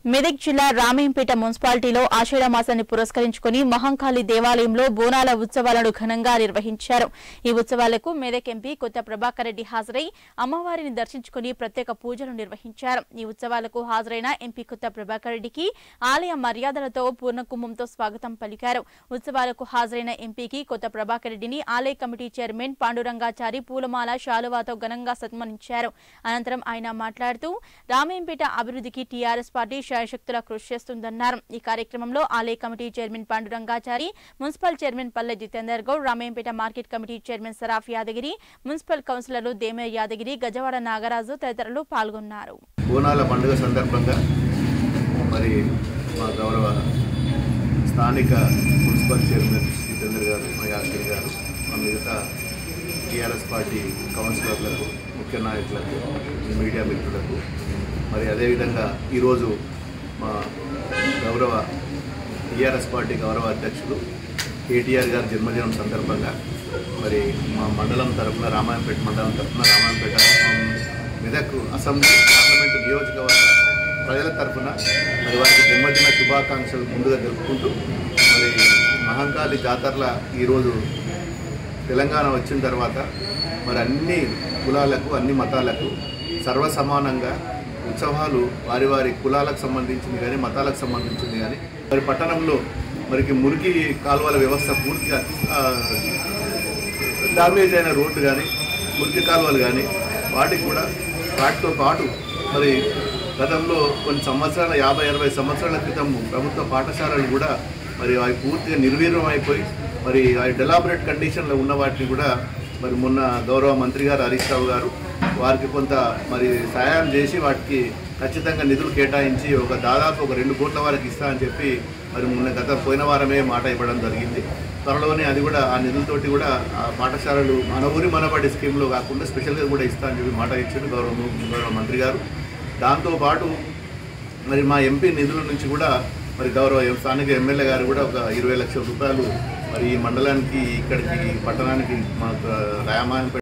మెదక్ జిల్లా రామేంపేట మున్సిపాలిటీలో ఆషాఢ మాసాన్ని పురస్కరించుకుని మహంకాళి దేవాలయంలో బోనాల ఉత్సవాలను ఘనంగా నిర్వహించారు ఈ ఉత్సవాలకు మెదక్ ఎంపీ కొత్త ప్రభాకర్ రెడ్డి హాజరై అమ్మవారిని దర్శించుకుని ప్రత్యేక పూజలు నిర్వహించారు ఈ ఉత్సవాలకు హాజరైన ఎంపీ కొత్త ప్రభాకర్ రెడ్డికి ఆలయ మర్యాదలతో పూర్ణకుంభంతో స్వాగతం పలికారు ఉత్సవాలకు హాజరైన ఎంపీకి కొత్త ప్రభాకర్ రెడ్డిని ఆలయ కమిటీ చైర్మన్ పాండురంగాచారి పూలమాల శాలువాతో ఘనంగా సన్మానించారు అనంతరం ఆయన మాట్లాడుతూ రామేంపేట అభివృద్ధికి టీఆర్ఎస్ పార్టీ శాయశక్తులా కృషి చేస్తుందన్నారు ఈ కార్యక్రమంలో ఆలయ committee chairman Pandurangachari municipal chairman Palle Jitender Goud Ramayampet market committee chairman Saraf Yadagiri municipal కౌన్సిలర్లు దేమే యాదగిరి గజవాడ నాగరాజు తదితరులు పాల్గొన్నారు బోనాల పండుగ సందర్భంగా మరి మా గౌరవ స్థానిక మున్సిపల్ చైర్మన్ జితేందర్ గారు మా యాదగిరి గారు మా మిగతా టీఆర్ఎస్ పార్టీ కౌన్సిలర్లకు ముఖ్య నాయకులకు మీడియా మిత్రులకు మరి అదేవిధంగా ఈరోజు మా గౌరవ టీఆర్ఎస్ పార్టీ గౌరవ అధ్యక్షులు కేటీఆర్ గారి జన్మదినం సందర్భంగా మరి మా మండలం తరఫున రామాయంపేట మండలం తరఫున రామాయంపేట మెదక్ అసెంబ్లీ పార్లమెంటు నియోజకవర్గ ప్రజల తరఫున మరి వారికి జన్మదిన శుభాకాంక్షలు ముందుగా జరుపుకుంటూ మరి మహంకాళి జాతరల ఈరోజు తెలంగాణ వచ్చిన తర్వాత మరి అన్ని కులాలకు అన్ని మతాలకు సర్వసమానంగా ఉత్సవాలు వారి వారి కులాలకు సంబంధించింది కానీ మతాలకు సంబంధించింది కానీ మరి పట్టణంలో మరికి మురికి కాలువల వ్యవస్థ పూర్తిగా ఆ, డ్యామేజ్ అయిన రోడ్డు కానీ మురికి కాలువలు కానీ వాటికి కూడా వాటితో పాటు మరి గతంలో కొన్ని సంవత్సరాల యాభై అరవై సంవత్సరాల క్రితం ప్రభుత్వ పాఠశాలలు కూడా మరి అవి పూర్తిగా నిర్వీర్యం అయిపోయి మరి అవి డెలాబరేట్ కండిషన్లో ఉన్న వాటిని కూడా మరి మొన్న గౌరవ మంత్రి గారు హరీష్ రావు గారు వారికి కొంత మరి సహాయం చేసి వాటికి ఖచ్చితంగా నిధులు కేటాయించి ఒక దాదాపు ఒక రెండు కోట్ల వరకు ఇస్తా అని చెప్పి మరి మొన్న గత పోయిన వారమే మాట ఇవ్వడం జరిగింది త్వరలోనే అది కూడా ఆ నిధులతోటి కూడా ఆ పాఠశాలలు మన ఊరి మనబడి స్కీమ్లో కాకుండా స్పెషల్గా కూడా ఇస్తా అని చెప్పి మాట ఇచ్చారు గౌరవ ము- గౌరవ మంత్రి గారు దాంతోపాటు మరి మా ఎంపీ నిధుల నుంచి కూడా మరి గౌరవ ఎం- స్థానిక ఎమ్మెల్యే గారు కూడా ఒక ఇరవై లక్షల రూపాయలు మరి ఈ మండలానికి ఇక్కడికి ఈ పట్టణానికి మా రామాయణపేట